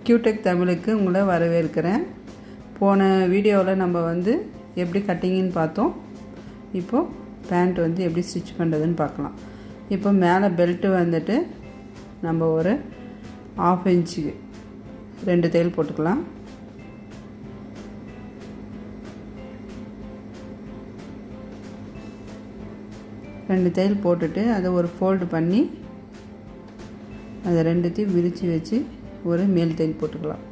QTech தமிழுக்கு உங்களை வரவேற்கிறேன் போன வீடியோவில் நம்ம வந்து எப்படி கட்டிங்குன்னு பார்த்தோம் இப்போது பேண்ட் வந்து எப்படி ஸ்டிச் பண்ணுறதுன்னு பார்க்கலாம் இப்போ மேலே பெல்ட்டு வந்துட்டு நம்ம ஒரு ஆஃப் இன்ச்சுக்கு ரெண்டு தையல் போட்டுக்கலாம் ரெண்டு தையல் போட்டுட்டு அதை ஒரு ஃபோல்டு பண்ணி அதை ரெண்டுத்தையும் விரித்து வச்சு ஒரு மேல் தையல் போட்டுக்கலாம்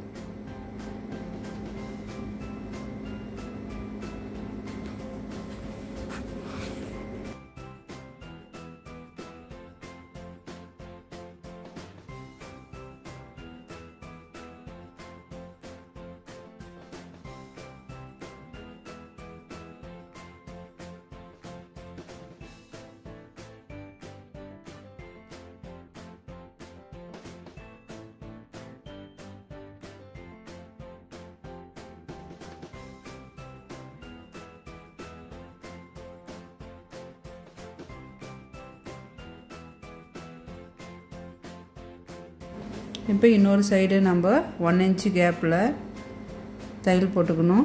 இப்போ இன்னொரு சைடு நம்ம ஒன் இன்ச்சு கேப்பில் தையல் போட்டுக்கணும்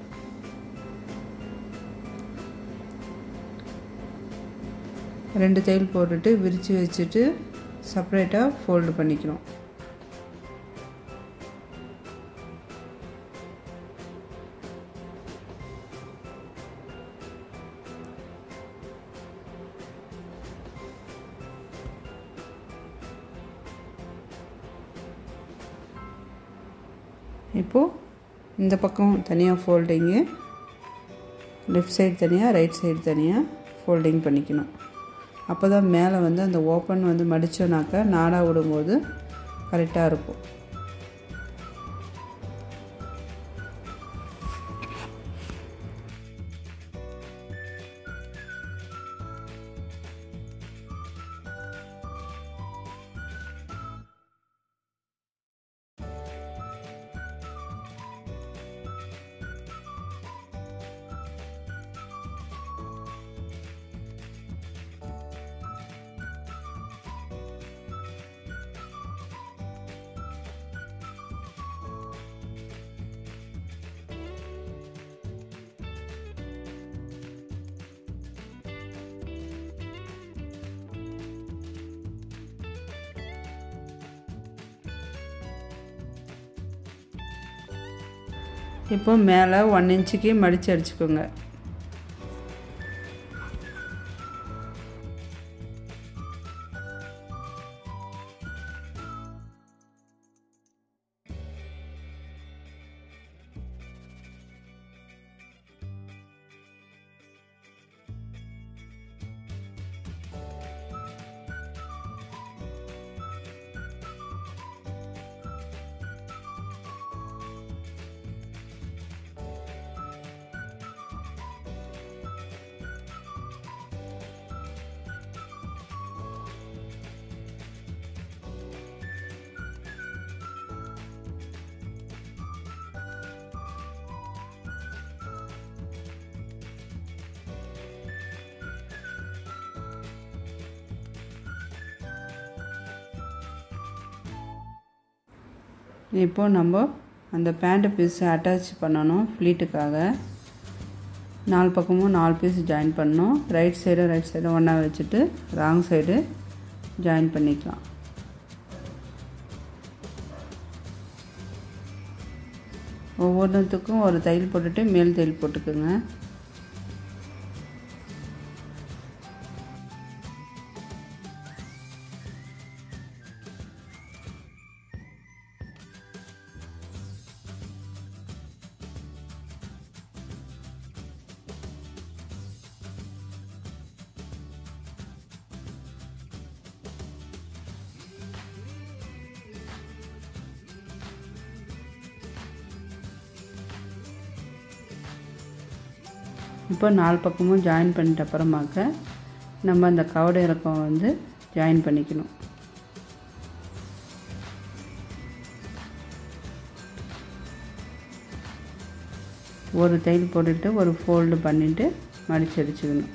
ரெண்டு தையல் போட்டுட்டு விரித்து வச்சுட்டு செப்பரேட்டாக ஃபோல்டு பண்ணிக்கணும் இப்போது இந்த பக்கம் தனியாக ஃபோல்டிங்கு லெஃப்ட் சைடு தனியாக ரைட் சைடு தனியாக ஃபோல்டிங் பண்ணிக்கணும் அப்போ தான் மேலே வந்து அந்த ஓப்பன் வந்து மடித்தோனாக்கா நாடாக விடும்போது கரெக்டாக இருக்கும் இப்போ மேலே ஒன் இன்ச்சுக்கு மடித்து அடிச்சுக்கோங்க இப்போ நம்ம அந்த பேண்ட்டு பீஸை அட்டாச் பண்ணணும் ஃப்ளீட்டுக்காக நாலு பக்கமும் நாலு பீஸ் ஜாயின் பண்ணணும் ரைட் சைடு ரைட் சைடு ஒன்றா வச்சுட்டு ராங் சைடு ஜாயின் பண்ணிக்கலாம் ஒவ்வொன்றுத்துக்கும் ஒரு தையல் போட்டுட்டு மேல் தையல் போட்டுக்குங்க இப்போ நாலு பக்கமும் ஜாயின் பண்ணிட்ட அப்புறமாக்க நம்ம அந்த கவடை இறக்கம் வந்து ஜாயின் பண்ணிக்கணும் ஒரு தையல் போட்டுட்டு ஒரு ஃபோல்டு பண்ணிவிட்டு மடிச்சு அடிச்சுக்கணும்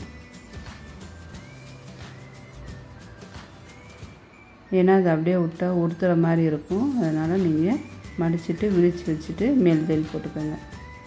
ஏன்னா அது அப்படியே விட்டா உடுத்துற மாதிரி இருக்கும் அதனால் நீங்கள் மடிச்சுட்டு விரித்து வச்சுட்டு மேல் தையல் போட்டுக்கோங்க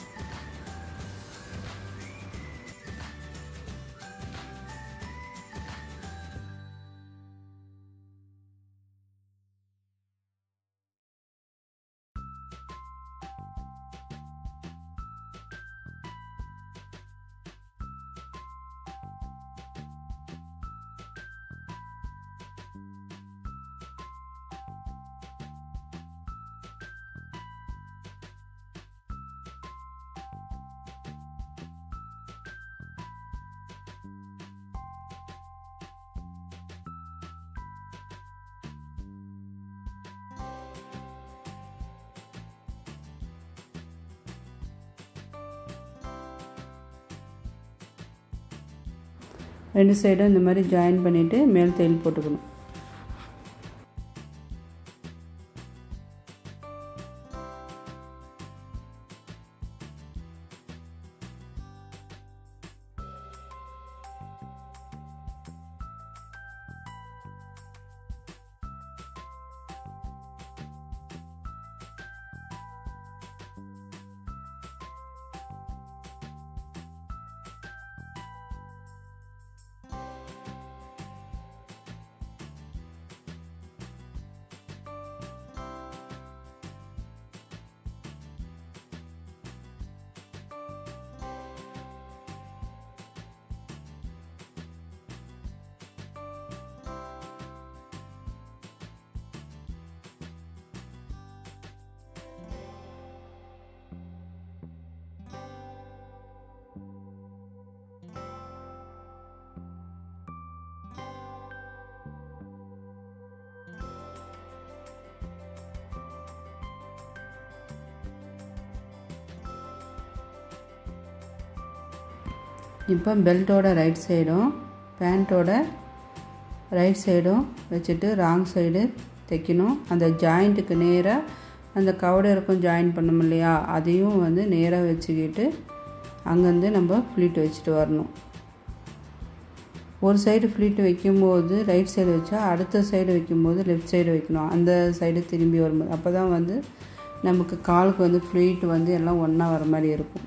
ரெண்டு சைடும் இந்த மாதிரி ஜாயின் பண்ணிவிட்டு மேல் தையல் போட்டுக்கணும் இப்போ பெல்ட்டோட ரைட் சைடும் பேண்ட்டோட ரைட் சைடும் வச்சுட்டு ராங் சைடு தைக்கணும் அந்த ஜாயிண்ட்டுக்கு நேராக அந்த கவடருக்கும் ஜாயின் பண்ணோம் இல்லையா அதையும் வந்து நேராக வச்சுக்கிட்டு அங்கேருந்து நம்ம ஃப்ளீட் வச்சுட்டு வரணும் ஒரு சைடு ஃப்ளீட் வைக்கும்போது ரைட் சைடு வச்சா அடுத்த சைடு வைக்கும்போது லெஃப்ட் சைடு வைக்கணும் அந்த சைடு திரும்பி வரும்போது அப்போ தான் வந்து நமக்கு காலுக்கு வந்து ஃப்ளீட் வந்து எல்லாம் ஒன்றா வர மாதிரி இருக்கும்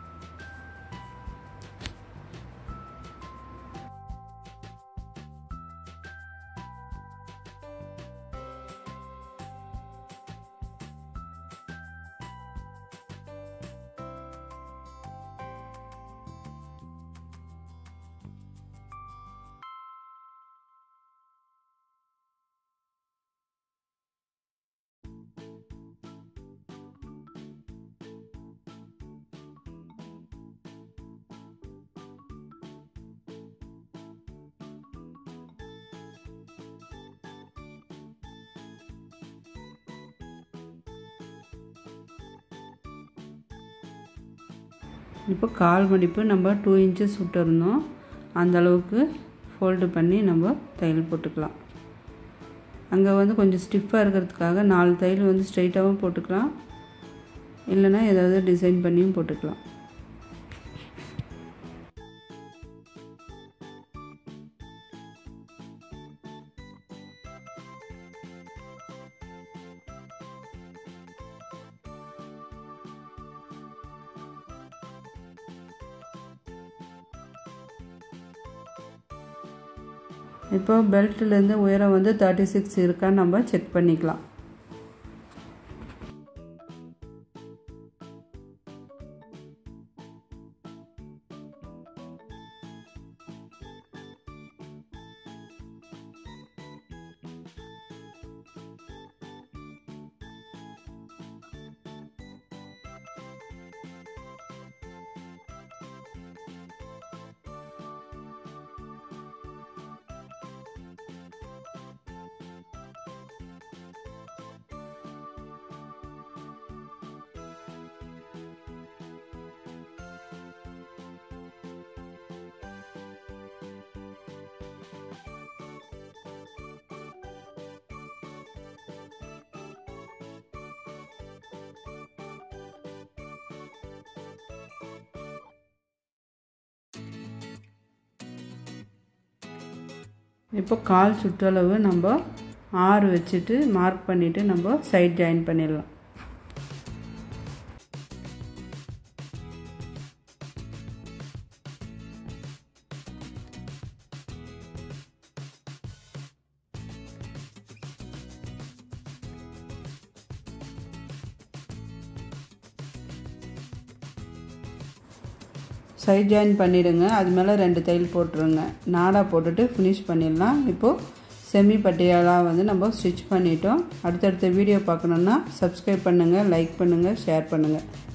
இப்போ கால் மடிப்பு நம்ம டூ இன்ச்சஸ் விட்டுருந்தோம் அந்த அளவுக்கு ஃபோல்டு பண்ணி நம்ம தையல் போட்டுக்கலாம் அங்கே வந்து கொஞ்சம் ஸ்டிஃபாக இருக்கிறதுக்காக நாலு தையல் வந்து ஸ்ட்ரைட்டாகவும் போட்டுக்கலாம் இல்லைனா ஏதாவது டிசைன் பண்ணியும் போட்டுக்கலாம் இப்போ பெல்ட்லேருந்து உயரம் வந்து தேர்ட்டி சிக்ஸ் இருக்கான்னு நம்ம செக் பண்ணிக்கலாம் இப்போ கால் சுற்றளவு நம்ம ஆறு வச்சுட்டு மார்க் பண்ணிவிட்டு நம்ம சைட் ஜாயின் பண்ணிடலாம் சைட் ஜாயின் பண்ணிவிடுங்க அது மேலே ரெண்டு தையல் போட்டுருங்க நாடாக போட்டுட்டு ஃபினிஷ் பண்ணிடலாம் இப்போது செமி பட்டியாலாக வந்து நம்ம ஸ்டிச் பண்ணிட்டோம் அடுத்தடுத்த வீடியோ பார்க்கணுன்னா சப்ஸ்கிரைப் பண்ணுங்கள் லைக் பண்ணுங்கள் ஷேர் பண்ணுங்கள்